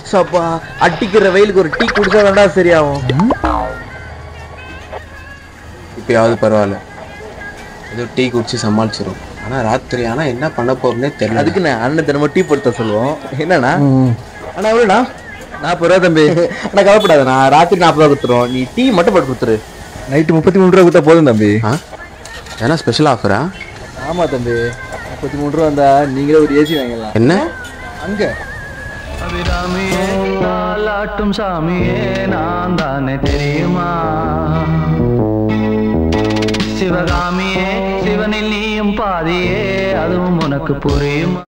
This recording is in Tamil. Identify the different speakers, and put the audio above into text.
Speaker 1: சப்பா அட்டிக்கிற வெயிலுக்கு ஒரு டீ குடிச்சா தான்டா சரியாகும்
Speaker 2: இப்பயாவது பரவாயில்ல ஏதோ டீ குடிச்சு சமாளிச்சிரும் ஆனா ராத்திரி ஆனா என்ன பண்ண போறேன்னே தெரியல
Speaker 1: அதுக்கு நான் அண்ணன் தினமும் டீ போட்டு தர சொல்லுவோம் என்னண்ணா அண்ணா எவ்வளோண்ணா நாற்பது ரூபா தம்பி அண்ணா கவலைப்படாதண்ணா ராத்திரி நாற்பது ரூபா கொடுத்துரும் நீ டீ மட்டும் போட்டு கொடுத்துரு
Speaker 3: நைட்டு முப்பத்தி மூணு ரூபா கொடுத்தா போதும் தம்பி
Speaker 2: ஆ ஏன்னா ஸ்பெஷல் ஆஃபரா
Speaker 1: ஆமா தம்பி முப்பத்தி மூணு ரூபா வந்தா நீங்களே ஒரு ஏசி வாங்கிடலாம்
Speaker 2: என்ன
Speaker 1: அங்க
Speaker 4: அபிராமியே தாலாட்டும் சாமியே நான் தானே தெரியுமா சிவகாமியே சிவனில் நீயும் பாதியே அதுவும் உனக்கு புரியுமா